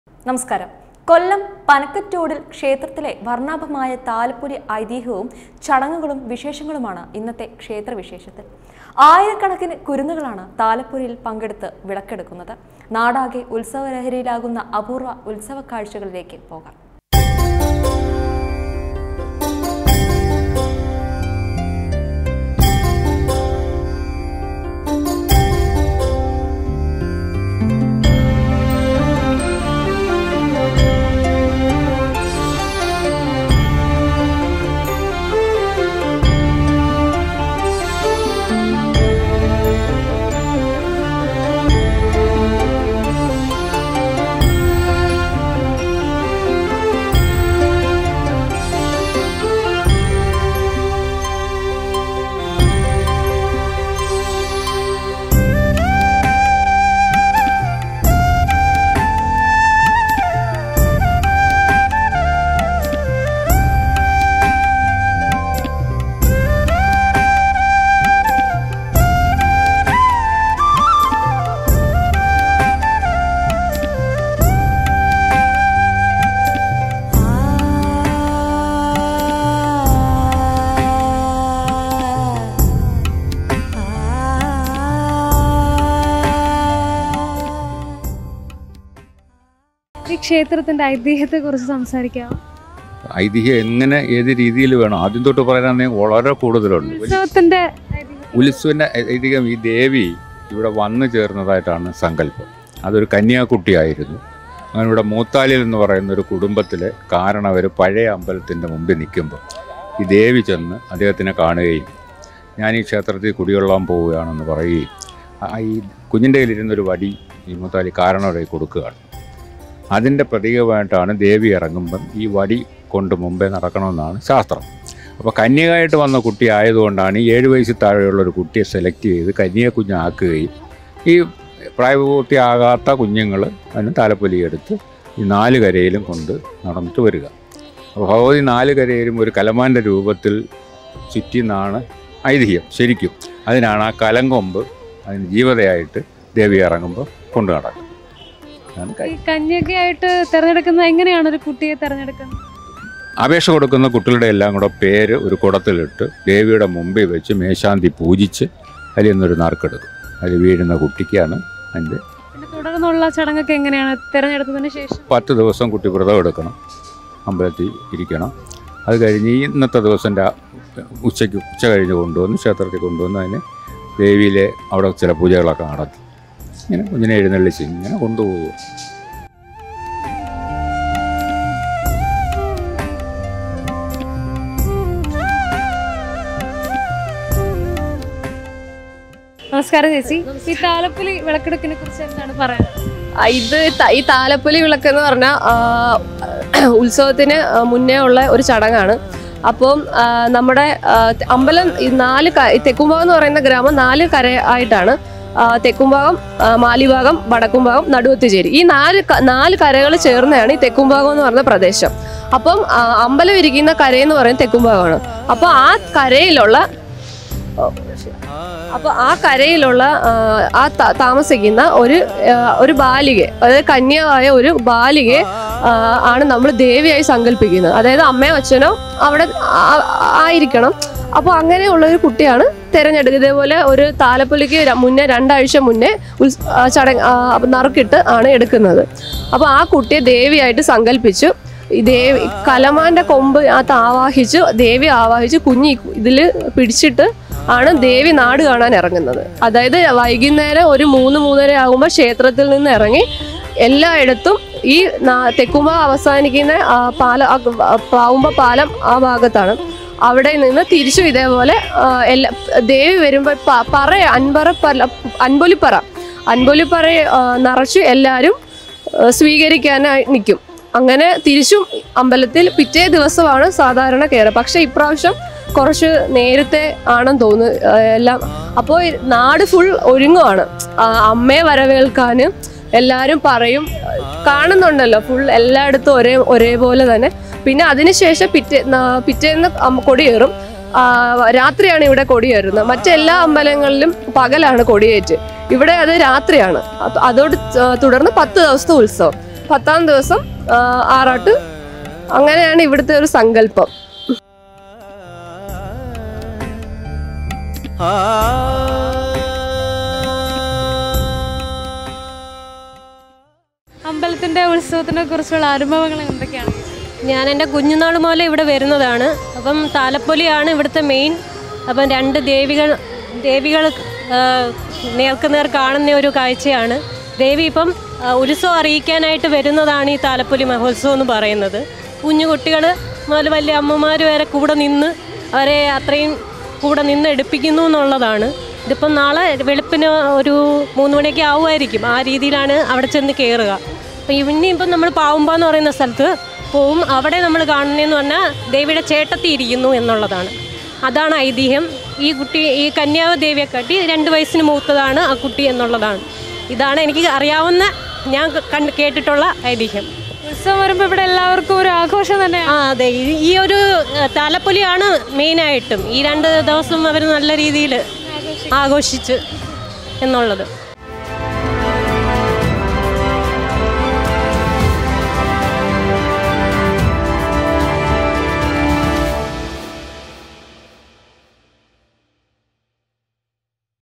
നമസ്കാരം കൊല്ലം പനക്കറ്റോടിൽ ക്ഷേത്രത്തിലെ വർണ്ണാഭമായ താലപ്പൊലി ഐതിഹ്യവും ചടങ്ങുകളും വിശേഷങ്ങളുമാണ് ഇന്നത്തെ ക്ഷേത്രവിശേഷത്തിൽ ആയിരക്കണക്കിന് കുരുന്നുകളാണ് താലപ്പൊലിയിൽ പങ്കെടുത്ത് വിളക്കെടുക്കുന്നത് നാടാകെ ഉത്സവലഹരിയിലാകുന്ന അപൂർവ ഉത്സവ കാഴ്ചകളിലേക്ക് പോകാം ഈ ക്ഷേത്രത്തിന്റെ ഐതിഹ്യത്തെ കുറിച്ച് സംസാരിക്കാം ഐതിഹ്യം എങ്ങനെ ഏത് രീതിയിൽ വേണം ആദ്യം തൊട്ട് പറയാനാണെങ്കിൽ വളരെ കൂടുതലുണ്ട് ഉത്സവത്തിന്റെ ഐതിഹ്യം. ഉത്സവന്റെ ഐതിഹ്യം ഈ ദേവി ഇവിടെ വന്നു ചേർന്നതായിട്ടാണ് സങ്കല്പം അതൊരു കന്യാകുട്ടിയായിരുന്നു അങ്ങനെ ഇവിടെ മൂത്താലിൽ എന്ന് പറയുന്ന ഒരു കുടുംബത്തിലെ കാരണവർ പഴയ അമ്പലത്തിൻ്റെ മുമ്പിൽ നിൽക്കുമ്പോൾ ഈ ദേവി ചെന്ന് അദ്ദേഹത്തിനെ കാണുകയും ഞാൻ ഈ ക്ഷേത്രത്തിൽ കുടികൊള്ളാൻ പോവുകയാണെന്ന് പറയുകയും ആ ഈ കുഞ്ഞിൻ്റെ കയ്യിലിരുന്നൊരു വടി ഈ മൂത്താലി കാരണവരെ കൊടുക്കുകയാണ് അതിൻ്റെ പ്രതീകമായിട്ടാണ് ദേവി ഇറങ്ങുമ്പം ഈ വടി കൊണ്ട് മുമ്പേ നടക്കണമെന്നാണ് ശാസ്ത്രം അപ്പോൾ കന്യകയായിട്ട് വന്ന കുട്ടി ആയതുകൊണ്ടാണ് ഈ ഏഴ് വയസ്സിൽ താഴെയുള്ള ഒരു കുട്ടിയെ സെലക്ട് ചെയ്ത് കന്യക കുഞ്ഞാക്കുകയും ഈ പ്രായപൂർത്തിയാകാത്ത കുഞ്ഞുങ്ങൾ അതിന് താലപ്പൊലിയെടുത്ത് ഈ നാല് കരയിലും കൊണ്ട് നടന്നിട്ട് വരിക അപ്പോൾ ഭഗവതി നാല് കരയിലും ഒരു കലമാൻ്റെ രൂപത്തിൽ ചുറ്റിന്നാണ് ഐതിഹ്യം ശരിക്കും അതിനാണ് ആ കലങ്കൊമ്പ് അതിന് ജീവതയായിട്ട് ദേവി ഇറങ്ങുമ്പോൾ കൊണ്ടു നടക്കുന്നത് അതാണ് ഈ കാര്യം. കന്യകയായിട്ട് തെരഞ്ഞെടുക്കുന്നത് എങ്ങനെയാണ് ഒരു കുട്ടിയെ തെരഞ്ഞെടുക്കുന്നത് അപേക്ഷ കൊടുക്കുന്ന കുട്ടികളുടെ എല്ലാം കൂടെ പേര് ഒരു കുടത്തിലിട്ട് ദേവിയുടെ മുമ്പിൽ വെച്ച് മേശാന്തി പൂജിച്ച് അതിൽ നിന്നൊരു നറുക്കെടുക്കും അതിൽ വീഴുന്ന കുട്ടിക്കാണ് അതിൻ്റെ പിന്നെ തുടർന്നുള്ള ചടങ്ങൊക്കെ എങ്ങനെയാണ് തെരഞ്ഞെടുത്തതിന് ശേഷം പത്ത് ദിവസം കുട്ടി വ്രതം എടുക്കണം അമ്പലത്തിൽ ഇരിക്കണം അത് കഴിഞ്ഞ് ഈ ഇന്നത്തെ ദിവസം രാ ഉച്ചയ്ക്ക് ഉച്ച കഴിഞ്ഞ് കൊണ്ടുവന്ന് ക്ഷേത്രത്തിൽ കൊണ്ടുവന്ന് അതിന് ദേവിയിലെ അവിടെ ചില പൂജകളൊക്കെ നടത്തി ഇങ്ങനെ കുഞ്ഞിനെ എഴുന്നള്ളിച്ച് ഇങ്ങനെ കൊണ്ടുപോകും നമസ്കാരം ചേച്ചി ഈ താലപ്പൊലി വിളക്കെടുപ്പിനെ കുറിച്ച് എന്താണ് പറയാനുള്ളത് ആ, ഇത് ത- ഈ താലപ്പൊലി വിളക്ക് എന്ന് പറഞ്ഞാൽ ഉത്സവത്തിന് ആ, മുന്നേ ഉള്ള ഒരു ചടങ്ങാണ് അപ്പം ആ, നമ്മുടെ ആ, ത- അമ്പലം ഈ നാല് ക- ഈ തെക്കുംഭാഗം എന്ന് പറയുന്ന ഗ്രാമം നാല് കര ആയിട്ടാണ് ആ, തെക്കുംഭാഗം ആ, മാലിഭാഗം വടക്കുംഭാഗം നടുവത്തുചേരി ഈ നാല് ക- നാല് കരകൾ ചേർന്നതാണ് ഈ തെക്കുംഭാഗം എന്ന് പറയുന്ന പ്രദേശം അപ്പം ആ, അമ്പലം ഇരിക്കുന്ന കരയെന്ന് പറയുന്നത് തെക്കുംഭാഗമാണ് അപ്പോൾ ആ കരയിലുള്ള അപ്പൊ ആ കരയിലുള്ള ആ, ആ ത- താമസിക്കുന്ന ഒരു ആ, ഒരു ബാലികയെ അതായത് കന്യയായ ഒരു ബാലികയെ ആ, ആണ് നമ്മൾ ദേവിയായി സങ്കല്പിക്കുന്നത് അതായത് അമ്മയോ അച്ഛനോ അവിടെ ആ- ആയിരിക്കണം അപ്പോൾ അങ്ങനെയുള്ള ഒരു കുട്ടിയാണ് തിരഞ്ഞെടുക്കുക ഇതേപോലെ ഒരു താലപ്പൊലിക്ക് ര- മുന്നേ രണ്ടാഴ്ച മുന്നേ ഉത്സ ആ, ചടങ്ങ് ആ, നറുക്കിട്ട് ആണ് എടുക്കുന്നത് അപ്പോൾ ആ കുട്ടിയെ ദേവിയായിട്ട് സങ്കല്പിച്ചു ഈ ദേവി കലമാന്റെ കൊമ്പ് അത് ആവാഹിച്ച് ദേവി ആവാഹിച്ച് കുഞ്ഞി ഇതിൽ പിടിച്ചിട്ട് ആണ് ദേവി നാട് കാണാൻ ഇറങ്ങുന്നത് അതായത് വൈകുന്നേരം ഒരു മൂന്ന് മൂന്നര ആകുമ്പോൾ ക്ഷേത്രത്തിൽ നിന്ന് ഇറങ്ങി എല്ലായിടത്തും ഈ നാ- തെക്കുമ്പ അവസാനിക്കുന്ന ആ പാല ആ പാവുമ്പ പാലം ആ ഭാഗത്താണ് അവിടെ നിന്ന് തിരിച്ചു ഇതേപോലെ ആ, എല്ലാ ദേവി വരുമ്പോൾ പ- പറ അൻപറ പല അൻപൊലിപ്പറ അൻപൊലിപ്പറ ആ, നിറച്ചു എല്ലാവരും ആ, സ്വീകരിക്കാനായി നിൽക്കും അങ്ങനെ തിരിച്ചും അമ്പലത്തിൽ പിറ്റേ ദിവസമാണ് സാധാരണ കയറുക പക്ഷെ ഇപ്രാവശ്യം കുറച്ച് നേരത്തെ ആണെന്ന് തോന്നുന്നു ആ, എല്ലാം അപ്പോൾ നാട് ഫുൾ ഒരുങ്ങുവാണ് ആ, അമ്മയെ വരവേൽക്കാൻ എല്ലാവരും പറയും കാണുന്നുണ്ടല്ലോ ഫുൾ എല്ലായിടത്തും ഒരേ ഒരേപോലെ തന്നെ പിന്നെ അതിനുശേഷം പിറ്റേ നാ- പിറ്റേന്ന് അമ്മ കൊടിയേറും ആ, രാത്രിയാണ് ഇവിടെ കൊടിയേറുന്നത് മറ്റെല്ലാ അമ്പലങ്ങളിലും പകലാണ് കൊടിയേറ്റ് ഇവിടെ അത് രാത്രിയാണ് അപ്പൊ അതോട് ച- തുടർന്ന് പത്ത് ദിവസത്തെ ഉത്സവം പത്താം ദിവസം ആ, ആറാട്ട് അങ്ങനെയാണ് ഇവിടുത്തെ ഒരു സങ്കല്പം അമ്പലത്തിന്റെ ഉത്സവത്തിനെ കുറിച്ചുള്ള അനുഭവങ്ങൾ എന്തൊക്കെയാണ് ഞാൻ എൻ്റെ കുഞ്ഞുനാൾ മുതലേ ഇവിടെ വരുന്നതാണ് അപ്പം താലപ്പൊലിയാണ് ഇവിടുത്തെ മെയിൻ അപ്പം രണ്ട് ദേവികൾ ദേവികൾ ആ, നേർക്കുനേർ കാണുന്ന ഒരു കാഴ്ചയാണ് ദേവി ഇപ്പം ആ, ഉത്സവം അറിയിക്കാനായിട്ട് വരുന്നതാണ് ഈ താലപ്പൊലി മഹോത്സവം എന്ന് പറയുന്നത് കുഞ്ഞു കുട്ടികൾ മുതൽ വലിയ അമ്മമാർ വരെ കൂടെ നിന്ന് അവരെ അത്രയും കൂടെ നിന്ന് എടുപ്പിക്കുന്നു എന്നുള്ളതാണ് ഇതിപ്പം നാളെ വെളുപ്പിന് ഒരു മൂന്ന് മണിയൊക്കെ ആവുമായിരിക്കും ആ രീതിയിലാണ് അവിടെ ചെന്ന് കയറുക അപ്പം ഇനിയിപ്പം നമ്മൾ പാവുമ്പ എന്ന് പറയുന്ന സ്ഥലത്ത് പോവും അവിടെ നമ്മൾ കാണുന്നതെന്ന് പറഞ്ഞാൽ ദേവിയുടെ ചേട്ടത്തി ഇരിക്കുന്നു എന്നുള്ളതാണ് അതാണ് ഐതിഹ്യം ഈ കുട്ടി ഈ കന്യാവ് ദേവിയെക്കാട്ടി രണ്ട് വയസ്സിന് മൂത്തതാണ് ആ കുട്ടി എന്നുള്ളതാണ് ഇതാണ് എനിക്ക് അറിയാവുന്ന ഞാൻ കണ്ട് കേട്ടിട്ടുള്ള ഐതിഹ്യം ഉത്സവം വരുമ്പോൾ ഇവിടെ എല്ലാവർക്കും ഒരു ആഘോഷം തന്നെയാണ് ആ അതെ ഈ- ഈ ഒരു ഏഹ്, താലപ്പൊലിയാണ് മെയിനായിട്ടും ഈ രണ്ട് ദിവസം അവർ നല്ല രീതിയിൽ ആഘോഷിച്ച് എന്നുള്ളത്